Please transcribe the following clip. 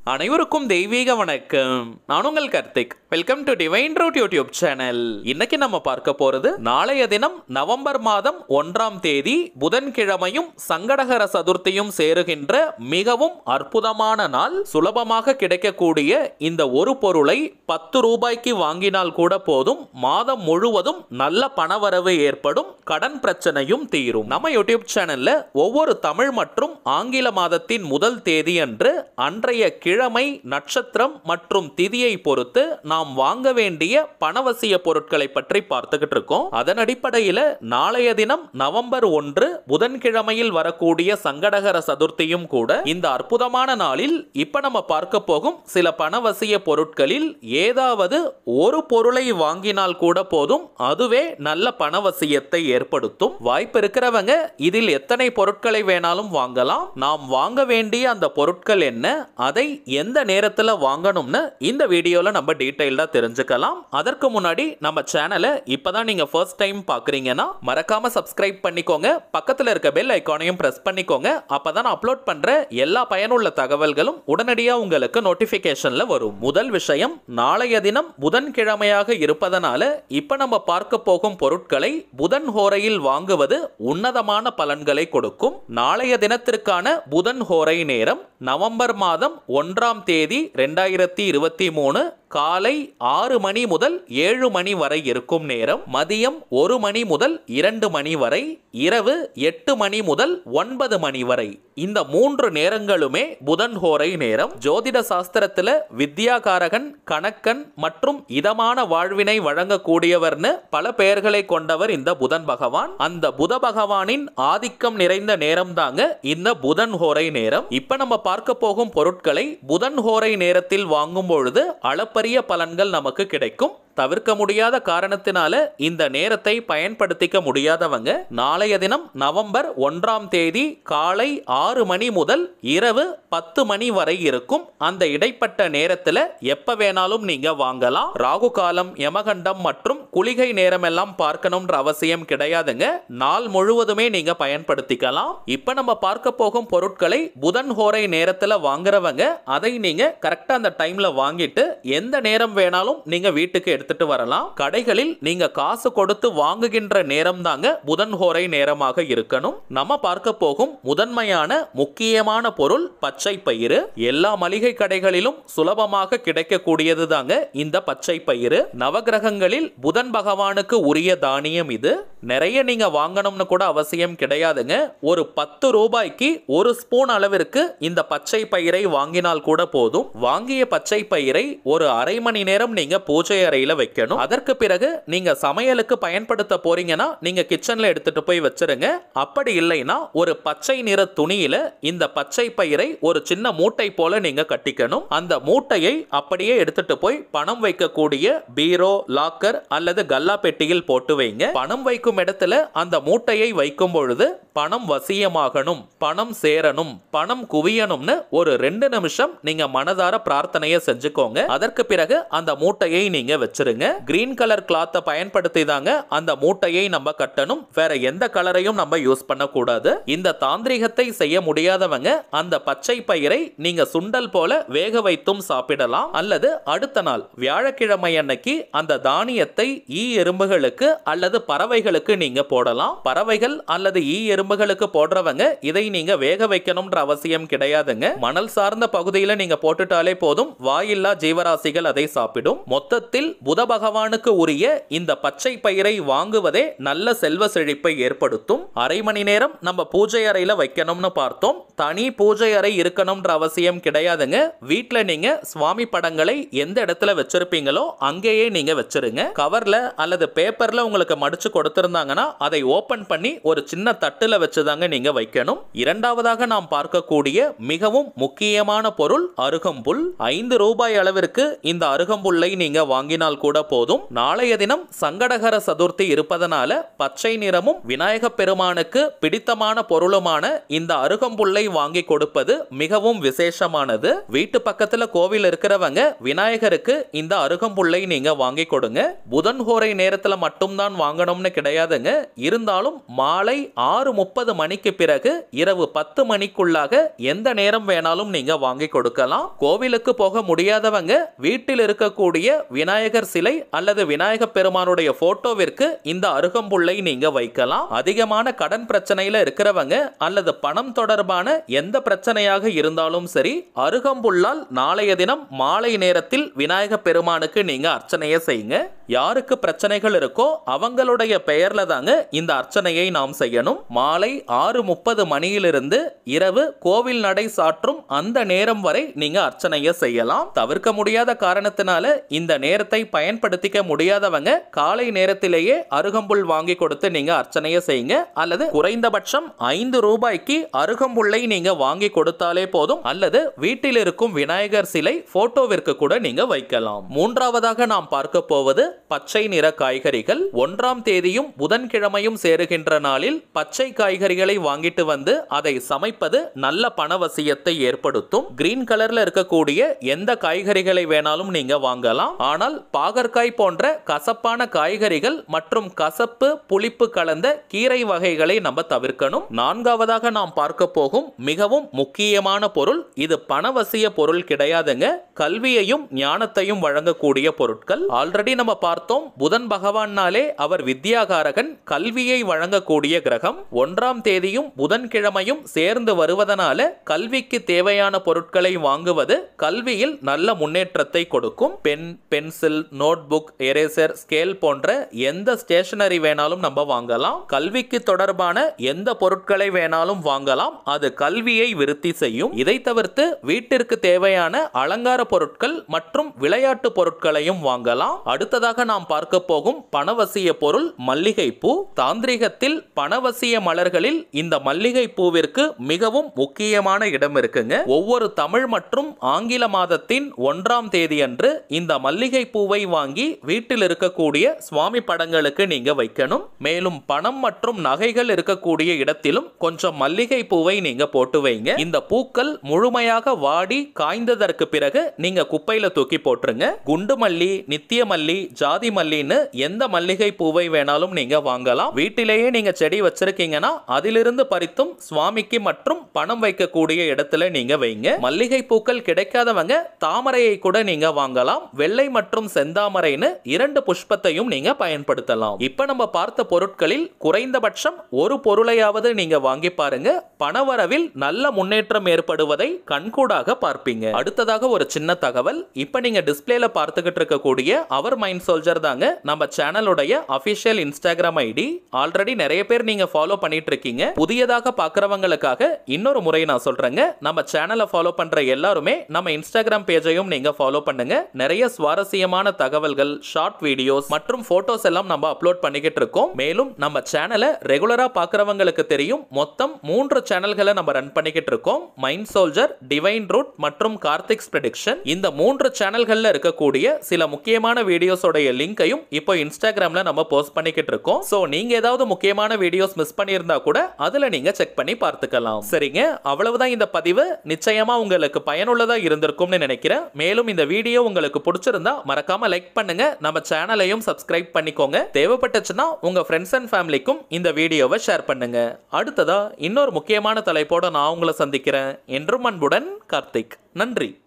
அனைவருக்கும் தெய்வீக வணக்கம் நான் உங்கள் Karthik welcome to divine root YouTube channel இன்னைக்கு நம்ம பார்க்க போறது நாளைய தினம் நவம்பர் மாதம் ஒன்றாம் தேதி புதன்கிழமையும் சங்கடகர சதுர்த்தியும் சேருகின்ற மிகவும் அற்புதமான நாள் சுலபமாக கிடைக்கக்கூடிய இந்த ஒரு பொருளை பத்து ரூபாய்க்கு வாங்கினால் கூட போதும் மாதம் முழுவதும் நல்ல பணவரவு ஏற்படும் கடன் பிரச்சனையும் தீரும் நம்ம யூடியூப் சேனல்ல ஒவ்வொரு தமிழ் மற்றும் ஆங்கில மாதத்தின் முதல் தேதி அன்று அன்றைய கிழமை நட்சத்திரம் மற்றும் திதியை பொறுத்து நாம் வாங்க வேண்டிய பணவசிய பொருட்களை பற்றி பார்த்துக்கிட்டு இருக்கோம் அதன் அடிப்படையில் நாளைய தினம் நவம்பர் ஒன்று புதன்கிழமையில் வரக்கூடிய சங்கடகர சதுர்த்தியும் கூட இந்த அற்புதமான நாளில் இப்ப நம்ம பார்க்க போகும் சில பணவசிய பொருட்களில் ஏதாவது ஒரு பொருளை வாங்கினால் கூட போதும் அதுவே நல்ல பணவசியத்தை ஏற்படுத்தும் வாய்ப்பு இருக்கிறவங்க இதில் எத்தனை பொருட்களை வேணாலும் வாங்கலாம் நாம் வாங்க வேண்டிய அந்த பொருட்கள் என்ன அதை எந்த நேரத்தில் வாங்கணும்னு இந்த வீடியோல நம்ம டீட்டெயில்டா தெரிஞ்சுக்கலாம் அதற்கு முன்னாடி நம்ம சேனலை இப்பதான் நீங்க ஃபர்ஸ்ட் டைம் பாக்குறீங்கன்னா மறக்காம சப்ஸ்கிரைப் பண்ணிக்கோங்க பக்கத்துல இருக்க பெல் ஐகானையும் பிரஸ் பண்ணிக்கோங்க அப்பதான் அப்லோட் பண்ற எல்லா பயனுள்ள தகவல்களும் உடனடியா உங்களுக்கு நோட்டிபிகேஷன்ல வரும் முதல் விஷயம் நாளைய தினம் புதன்கிழமையாக இருப்பதனால இப்ப நம்ம பார்க்க போகும் பொருட்களை புதன் ஹோரையில் வாங்குவது உன்னதமான பலன்களை கொடுக்கும் நாளைய தினத்திற்கான புதன் ஹோரை நேரம் நவம்பர் மாதம் ஒன்றாம் தேதி ரெண்டாயிரத்தி இருபத்தி மூணு காலை ஆறு மணி முதல் ஏழு மணி வரை இருக்கும் நேரம் மதியம் ஒரு மணி முதல் இரண்டு மணி வரை இரவு எட்டு மணி முதல் ஒன்பது மணி வரை இந்த மூன்று நேரங்களுமே புதன் ஹோரை நேரம் ஜோதிட சாஸ்திரத்துல வித்யாகாரகன் கணக்கன் மற்றும் இதமான வாழ்வினை வழங்கக்கூடியவர்னு பல பெயர்களை கொண்டவர் இந்த புதன் பகவான் அந்த புத பகவானின் ஆதிக்கம் நிறைந்த நேரம் தாங்க இந்த புதன் ஹோரை நேரம் இப்ப நம்ம பார்க்க போகும் பொருட்களை புதன் ஹோரை நேரத்தில் வாங்கும் பொழுது அளப்பரிய பலன்கள் நமக்கு கிடைக்கும் தவிர்க்க முடியாத காரணத்தினால இந்த நேரத்தை பயன்படுத்திக்க முடியாதவங்க நாளைய தினம் நவம்பர் ஒன்றாம் தேதி காலை ஆறு மணி முதல் இரவு பத்து மணி வரை இருக்கும் அந்த இடைப்பட்ட நேரத்துல எப்ப வேணாலும் நீங்க வாங்கலாம் ராகு காலம் யமகண்டம் மற்றும் குளிகை நேரம் எல்லாம் பார்க்கணும்ன்ற அவசியம் கிடையாதுங்க நாள் முழுவதுமே நீங்க பயன்படுத்திக்கலாம் இப்ப நம்ம பார்க்க போகும் பொருட்களை புதன் ஹோரை நேரத்துல வாங்குறவங்க அதை நீங்க கரெக்டா அந்த டைம்ல வாங்கிட்டு எந்த நேரம் வேணாலும் நீங்க வீட்டுக்கு எடுத்துட்டு வரலாம் கடைகளில் நீங்க காசு கொடுத்து வாங்குகின்ற நேரம் தாங்க புதன் ஹோரை நேரமாக இருக்கணும் நம்ம பார்க்க போகும் முதன்மையான முக்கியமான பொருள் பச்சை பயிறு எல்லா மளிகை கடைகளிலும் சுலபமாக கிடைக்கக்கூடியது தாங்க இந்த பச்சை பயிறு நவகிரகங்களில் புதன் பகவானுக்கு உரிய தானியம் இது நிறைய நீங்க வாங்கணும்னு கூட அவசியம் கிடையாதுங்க ஒரு பத்து ரூபாய்க்கு ஒரு ஸ்பூன் அளவிற்கு இந்த பச்சை பயிரை வாங்கினால் கூட போதும் வாங்கிய பச்சை பயிரை ஒரு அரை மணி நேரம் நீங்க பூஜை அறையில வைக்கணும் அதற்கு பிறகு நீங்க சமையலுக்கு பயன்படுத்த போறீங்கன்னா நீங்க கிச்சன்ல எடுத்துட்டு போய் வச்சிருங்க அப்படி இல்லைன்னா ஒரு பச்சை நிற துணியில இந்த பச்சை பயிரை ஒரு சின்ன மூட்டை போல நீங்க கட்டிக்கணும் அந்த மூட்டையை அப்படியே எடுத்துட்டு போய் பணம் வைக்கக்கூடிய பீரோ லாக்கர் அல்லது கல்லா பெட்டியில் போட்டு வைங்க பணம் வைக்கும் இடத்துல அந்த மூட்டையை வைக்கும் பொழுது பணம் வசியமாகணும் பணம் சேரணும் பணம் குவியணும்னு ஒரு ரெண்டு நிமிஷம் நீங்க மனதார பிரார்த்தனையை செஞ்சுக்கோங்க அதற்கு பிறகு அந்த மூட்டையை நீங்க வச்சிருங்க கிரீன் கலர் கிளாத்தை பயன்படுத்தி தாங்க அந்த மூட்டையை நம்ம கட்டணும் வேற எந்த கலரையும் நம்ம யூஸ் பண்ணக்கூடாது இந்த தாந்திரிகத்தை செய்ய முடியாதவங்க அந்த பச்சை பயிரை நீங்க சுண்டல் போல வேக வைத்தும் சாப்பிடலாம் அல்லது அடுத்த நாள் வியாழக்கிழமை அன்னைக்கு அந்த தானியத்தை ஈ எறும்புகளுக்கு அல்லது பறவைகளுக்கு நீங்க போடலாம் பறவைகள் அல்லது ஈ எறும்புகளுக்கு போடுறவங்க இதை நீங்க வேக வைக்கணும்ன்ற அவசியம் கிடையாதுங்க மணல் சார்ந்த பகுதியில நீங்க போட்டுட்டாலே போதும் வாயில்லா ஜீவராசிகள் அதை சாப்பிடும் மொத்தத்தில் புத பகவானுக்கு உரிய இந்த பச்சை பயிரை வாங்குவதே நல்ல செல்வ செழிப்பை ஏற்படுத்தும் அரை மணி நேரம் நம்ம பூஜை அறையில வைக்கணும்னு பார்த்தோம் தனி பூஜை அறை இருக்கணும்ன்ற அவசியம் கிடையாதுங்க வீட்ல நீங்க சுவாமி படங்களை எந்த இடத்துல வச்சிருப்பீங்களோ அங்கேயே நீங்க வச்சிருங்க கவர்ல அல்லது பேப்பர்ல உங்களுக்கு மடிச்சு கொடுத்திருந்தாங்கன்னா அதை ஓபன் பண்ணி ஒரு சின்ன தட்டுல வச்சுதாங்க நீங்க வைக்கணும் இரண்டாவதாக நாம் பார்க்கக்கூடிய மிகவும் முக்கியமான பொருள் அருகம்புல் ஐந்து ரூபாய் அளவிற்கு இந்த அருகம்புல்லை நீங்க வாங்கினால் இருந்தால் கூட போதும் நாளைய தினம் சங்கடகர சதுர்த்தி இருப்பதனால பச்சை நிறமும் விநாயக பெருமானுக்கு பிடித்தமான பொருளுமான இந்த அருகம்புல்லை வாங்கி கொடுப்பது மிகவும் விசேஷமானது வீட்டு பக்கத்துல கோவில் இருக்கிறவங்க விநாயகருக்கு இந்த அருகம்புல்லை நீங்க வாங்கி கொடுங்க புதன் ஹோரை நேரத்துல மட்டும்தான் வாங்கணும்னு கிடையாதுங்க இருந்தாலும் மாலை ஆறு முப்பது மணிக்கு பிறகு இரவு பத்து மணிக்குள்ளாக எந்த நேரம் வேணாலும் நீங்க வாங்கி கொடுக்கலாம் கோவிலுக்கு போக முடியாதவங்க வீட்டில் இருக்கக்கூடிய விநாயகர் சிலை அல்லது விநாயக பெருமானுடைய போட்டோவிற்கு இந்த அருகம்புல்லை நீங்க வைக்கலாம் அதிகமான கடன் பிரச்சனையில இருக்கிறவங்க அல்லது பணம் தொடர்பான எந்த பிரச்சனையாக இருந்தாலும் சரி அருகம்புல்லால் நாளைய தினம் மாலை நேரத்தில் விநாயக பெருமானுக்கு நீங்க அர்ச்சனையை செய்யுங்க யாருக்கு பிரச்சனைகள் இருக்கோ அவங்களுடைய பெயர்ல தாங்க இந்த அர்ச்சனையை நாம் செய்யணும் மாலை ஆறு முப்பது மணியிலிருந்து இரவு கோவில் நடை சாற்றும் அந்த நேரம் வரை நீங்க அர்ச்சனையை செய்யலாம் தவிர்க்க முடியாத காரணத்தினால இந்த நேரத்தை பயன்படுத்திக்க முடியாதவங்க காலை நேரத்திலேயே அருகம்புல் வாங்கி கொடுத்து நீங்க அர்ச்சனையை செய்யுங்க அல்லது குறைந்தபட்சம் ஐந்து ரூபாய்க்கு அருகம்புல்லை நீங்க வாங்கி கொடுத்தாலே போதும் அல்லது வீட்டில் இருக்கும் விநாயகர் சிலை போட்டோவிற்கு கூட நீங்க வைக்கலாம் மூன்றாவதாக நாம் பார்க்க போவது பச்சை நிற காய்கறிகள் ஒன்றாம் தேதியும் புதன்கிழமையும் சேருகின்ற நாளில் பச்சை காய்கறிகளை வாங்கிட்டு வந்து அதை சமைப்பது நல்ல பணவசியத்தை ஏற்படுத்தும் கிரீன் கலர்ல இருக்கக்கூடிய எந்த காய்கறிகளை வேணாலும் நீங்க வாங்கலாம் ஆனால் பாகற்காய் போன்ற கசப்பான காய்கறிகள் மற்றும் கசப்பு புளிப்பு கலந்த கீரை வகைகளை நம்ம தவிர்க்கணும் நான்காவதாக நாம் பார்க்க போகும் மிகவும் முக்கியமான பொருள் இது பணவசிய பொருள் கிடையாதுங்க கல்வியையும் ஞானத்தையும் வழங்கக்கூடிய பொருட்கள் ஆல்ரெடி நம்ம பார்த்தோம் புதன் பகவான்னாலே அவர் வித்யாகாரகன் கல்வியை வழங்கக்கூடிய கிரகம் ஒன்றாம் தேதியும் புதன்கிழமையும் சேர்ந்து வருவதனால கல்விக்கு தேவையான பொருட்களை வாங்குவது கல்வியில் நல்ல முன்னேற்றத்தை கொடுக்கும் pen pencil notebook eraser scale போன்ற எந்த ஸ்டேஷனரி வேணாலும் நம்ம வாங்கலாம் கல்விக்கு தொடர்பான எந்த பொருட்களை வேணாலும் வாங்கலாம் அது கல்வியை விருத்தி செய்யும் இதை தவிர்த்து வீட்டிற்கு தேவையான அலங்கார பொருட்கள் மற்றும் விளையாட்டு பொருட்களையும் வாங்கலாம் அடுத்ததாக நாம் பார்க்க போகும் பணவசிய பொருள் மல்லிகை பூ தாந்திரிகத்தில் பணவசிய மலர்களில் இந்த மல்லிகை பூவிற்கு மிகவும் முக்கியமான இடம் இருக்குங்க ஒவ்வொரு தமிழ் மற்றும் ஆங்கில மாதத்தின் ஒன்றாம் தேதி அன்று இந்த மல்லிகை பூவை வாங்கி வீட்டில் இருக்கக்கூடிய சுவாமி படங்களுக்கு நீங்க வைக்கணும் மேலும் பணம் மற்றும் நகைகள் இருக்கக்கூடிய இடத்திலும் கொஞ்சம் மல்லிகை பூவை நீங்க போட்டு வைங்க இந்த பூக்கள் முழுமையாக வாடி காய்ந்ததற்கு பிறகு நீங்க குப்பையில தூக்கி போட்டுருங்க குண்டு மல்லி நித்திய மல்லி ஜாதி மல்லின்னு எந்த மல்லிகை பூவை வேணாலும் நீங்க வாங்கலாம் வீட்டிலேயே நீங்க செடி வச்சிருக்கீங்கன்னா அதிலிருந்து பறித்தும் சுவாமிக்கு மற்றும் பணம் வைக்கக்கூடிய இடத்துல நீங்க வைங்க மல்லிகை பூக்கள் கிடைக்காதவங்க தாமரையை கூட நீங்க வாங்கலாம் வெள்ளை மற்றும் செந்தாமரைன்னு இரண்டு புஷ்பத்தையும் நீங்க பயன்படுத்தலாம் இப்ப நம்ம பார்த்த பொருட்களில் குறைந்தபட்சம் ஒரு பொருளையாவது நீங்க வாங்கி பாருங்க பணவரவில் நல்ல முன்னேற்றம் ஏற்படுவதை கண்கூடாக பார்ப்பீங்க அடுத்ததாக ஒரு சின்ன தகவல் இப்ப நீங்க டிஸ்பிளேல பார்த்துக்கிட்டு இருக்கக்கூடிய அவர் மைண்ட் சோல்ஜர் தாங்க நம்ம சேனலுடைய அபிஷியல் இன்ஸ்டாகிராம் ஐடி ஆல்ரெடி நிறைய பேர் நீங்க ஃபாலோ பண்ணிட்டு இருக்கீங்க புதியதாக பார்க்கறவங்களுக்காக இன்னொரு முறை நான் சொல்றேங்க நம்ம சேனலை ஃபாலோ பண்ற எல்லாருமே நம்ம இன்ஸ்டாகிராம் பேஜையும் நீங்க ஃபாலோ பண்ணுங்க நிறைய சுவாரஸ்யமான தகவல்கள் ஷார்ட் வீடியோஸ் மற்றும் போட்டோஸ் எல்லாம் நம்ம அப்லோட் பண்ணிக்கிட்டு இருக்கோம் மேலும் நம்ம சேனலை ரெகுலரா பார்க்கறவங்களுக்கு தெரியும் மொத்தம் மூன்று சேனல்களை நம்ம ரன் பண்ணிக்கிட்டு இருக்கோம் மைண்ட் சோல்ஜர் டிவைன் ரூட் மற்றும் கார்த்திக்ஸ் ப்ரெடிக்ஷன் இந்த மூன்று சேனல்கள்ல இருக்கக்கூடிய சில முக்கியமான வீடியோஸோடைய லிங்கையும் இப்போ இன்ஸ்டாகிராம்ல நம்ம போஸ்ட் பண்ணிக்கிட்டு இருக்கோம் சோ நீங்க ஏதாவது முக்கியமான வீடியோஸ் மிஸ் பண்ணியிருந்தா கூட அதுல நீங்க செக் பண்ணி பார்த்துக்கலாம் சரிங்க அவ்வளவுதான் இந்த பதிவு நிச்சயமா உங்களுக்கு பயனுள்ளதா இருந்திருக்கும்னு நினைக்கிறேன் மேலும் இந்த வீடியோ உங்களுக்கு பிடிச்சிருந்தா மறக்காம லைக் பண்ணுங்க நம்ம சேனலையும் சப்ஸ்கிரைப் பண்ணிக்கோங்க தேவைப்பட்டுச்சுன்னா உங்க ஃப்ரெண்ட்ஸ் அண்ட் ஃபேமிலிக்கும் இந்த வீடியோவை ஷேர் பண்ணுங்க அடுத்ததா இன்னொரு முக்கியமான தலைப்போட நான் உங்களை சந்திக்கிறேன் என்றும் அன்புடன் கார்த்திக் நன்றி